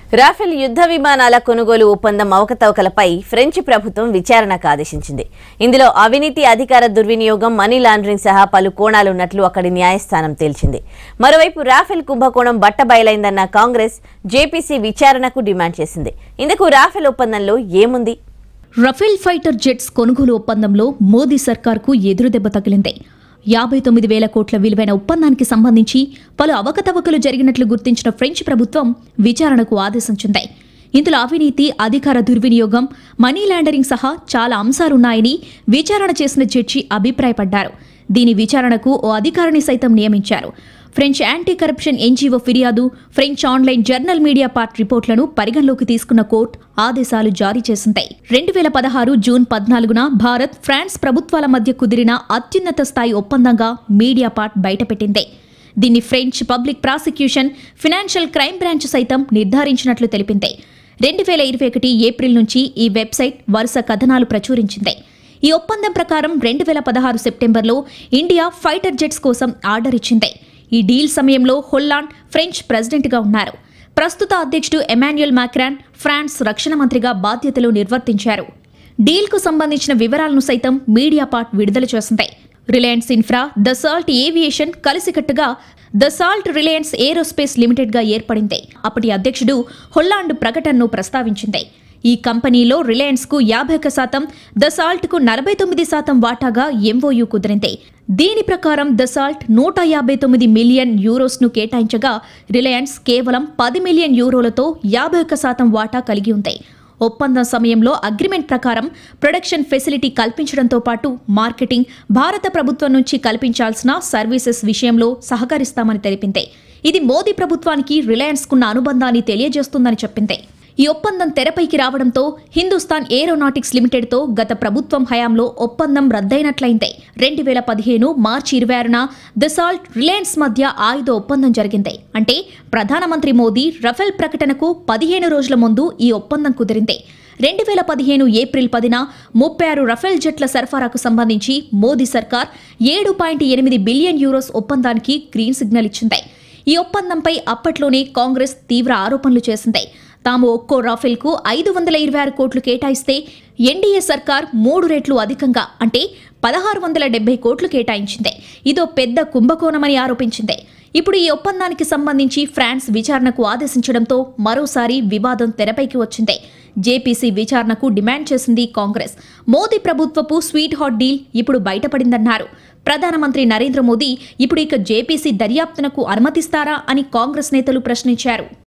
Rafale యుద్ధ విమానాల కొనుగోలు ఒప్పందం అవకతవకలపై ఫ్రెంచ్ ప్రభుత్వం విచారణకు ఆదేశించింది ఇందులో అవినీతి అధికార దుర్వినియోగం మనీ లాండరింగ్ సహా పలు కోణాలున్నట్లు అక్కడి న్యాయస్థానం తేల్చింది మరోవైపు రాఫెల్ కుంభకోణం బట్టబయలైందన్న కాంగ్రెస్ జేపీసీ విచారణకు డిమాండ్ చేసింది ఇందుకు రాఫెల్ ఒప్పందంలో ఏముంది రఫేల్ ఫైటర్ జెట్స్ కొనుగోలు ఒప్పందంలో మోదీ సర్కార్కు ఎదురుదెబ్బ తగిలింది యాభై తొమ్మిది వేల కోట్ల విలువైన ఒప్పందానికి సంబంధించి పలు అవకతవకలు జరిగినట్లు గుర్తించిన ఫ్రెంచ్ ప్రభుత్వం విచారణకు ఆదేశించింది ఇందులో అవినీతి అధికార దుర్వినియోగం మనీ లాండరింగ్ సహా చాలా అంశాలున్నాయని విచారణ చేసిన జడ్జి అభిప్రాయపడ్డారు దీని విచారణకు ఓ అధికారిని సైతం నియమించారు ఫ్రెంచ్ యాంటీ కరప్షన్ ఎన్జీఓ ఫిర్యాదు French online journal Mediapart రిపోర్ట్లను పరిగణలోకి తీసుకున్న కోర్టు ఆదేశాలు జారీ చేసింది రెండు వేల పదహారు జూన్ పద్నాలుగున భారత్ ఫ్రాన్స్ ప్రభుత్వాల మధ్య కుదిరిన అత్యున్నత స్థాయి ఒప్పందంగా మీడియా పార్ట్ బయటపెట్టింది దీన్ని French public prosecution financial crime branch సైతం నిర్ధారించినట్లు తెలిపింది రెండు వేల ఇరవై ఒకటి ఏప్రిల్ నుంచి ఈ వెబ్సైట్ వరుస కథనాలు ప్రచురించింది ఈ ఒప్పందం ప్రకారం రెండు వేల పదహారు సెప్టెంబర్లో ఇండియా ఫైటర్ జెట్స్ కోసం ఆర్డర్ ఇచ్చింది ఈ డీల్ సమయంలో హొల్లాండ్ ఫ్రెంచ్ ప్రెసిడెంట్గా ఉన్నారు ప్రస్తుత అధ్యక్షుడు ఎమాన్యుయల్ మాక్రాన్ ఫ్రాన్స్ రక్షణ మంత్రిగా బాధ్యతలు నిర్వర్తించారు డీల్కు సంబంధించిన వివరాలను సైతం మీడియా పార్ట్ విడుదల చేసింది Reliance Infra Dassault Aviation కలిసికట్టుగా ద సాల్ట్ రిలయన్స్ ఏరోస్పేస్ లిమిటెడ్గా ఏర్పడింది అప్పటి అధ్యక్షుడు హొల్లాండ్ ప్రకటనను ప్రస్తావించింది ఈ కంపెనీలో రిలయన్స్కు యాభై ఒక్క శాతం ద సాల్ట్కు నలభై తొమ్మిది శాతం వాటాగా ఎంఓయూ కుదిరింది దీని ప్రకారం ద సాల్ట్ నూట యాభై తొమ్మిది మిలియన్ యూరోస్ను కేటాయించగా రిలయన్స్ కేవలం పది మిలియన్ యూరోలతో యాభై ఒక్క శాతం వాటా కలిగి ఉంది ఒప్పందం సమయంలో అగ్రిమెంట్ ప్రకారం ప్రొడక్షన్ ఫెసిలిటీ కల్పించడంతో పాటు మార్కెటింగ్ భారత ప్రభుత్వం నుంచి కల్పించాల్సిన సర్వీసెస్ విషయంలో సహకరిస్తామని తెలిపింది ఇది మోదీ ప్రభుత్వానికి రిలయన్స్కున్న అనుబంధాన్ని తెలియజేస్తుందని చెప్పింది ఈ ఒప్పందం తెరపైకి రావడంతో హిందుస్థాన్ ఏరోనాటిక్స్ లిమిటెడ్తో గత ప్రభుత్వం హయాంలో ఒప్పందం రద్దయినట్లయింది రెండు వేల పదిహేను మార్చి ఇరవై ఆరున దసాల్ట్ రిలయన్స్ మధ్య ఆయుధ ఒప్పందం జరిగింది అంటే ప్రధానమంత్రి మోదీ రఫేల్ ప్రకటనకు పదిహేను రోజుల ముందు ఈ ఒప్పందం కుదిరింది రెండు వేల పదిహేను ఏప్రిల్ పదిన ముప్పై ఆరు రఫేల్ జెట్ల సరఫరాకు సంబంధించి మోదీ సర్కార్ ఏడు పాయింట్ ఎనిమిది బిలియన్ యూరోస్ ఒప్పందానికి గ్రీన్ సిగ్నల్ ఇచ్చింది ఈ ఒప్పందంపై అప్పట్లోనే కాంగ్రెస్ తీవ్ర ఆరోపణలు చేసింది తాము ఒక్కో రాఫెల్కు ఐదు వందల ఇరవై ఆరు కోట్లు కేటాయిస్తే ఎన్డీఏ సర్కార్ మూడు రెట్లు అధికంగా అంటే పదహారు వందల డెబ్బై కోట్లు కేటాయించింది ఇదో పెద్ద కుంభకోణమని ఆరోపించింది ఇప్పుడు ఈ ఒప్పందానికి సంబంధించి ఫ్రాన్స్ విచారణకు ఆదేశించడంతో మరోసారి వివాదం తెరపైకి వచ్చింది జేపీసీ విచారణకు డిమాండ్ చేసింది కాంగ్రెస్ మోదీ ప్రభుత్వపు స్వీట్ హాట్ డీల్ ఇప్పుడు బయటపడిందన్నారు ప్రధానమంత్రి నరేంద్ర మోదీ ఇప్పుడు ఇక జేపీసీ దర్యాప్తునకు అనుమతిస్తారా అని కాంగ్రెస్ నేతలు ప్రశ్నించారు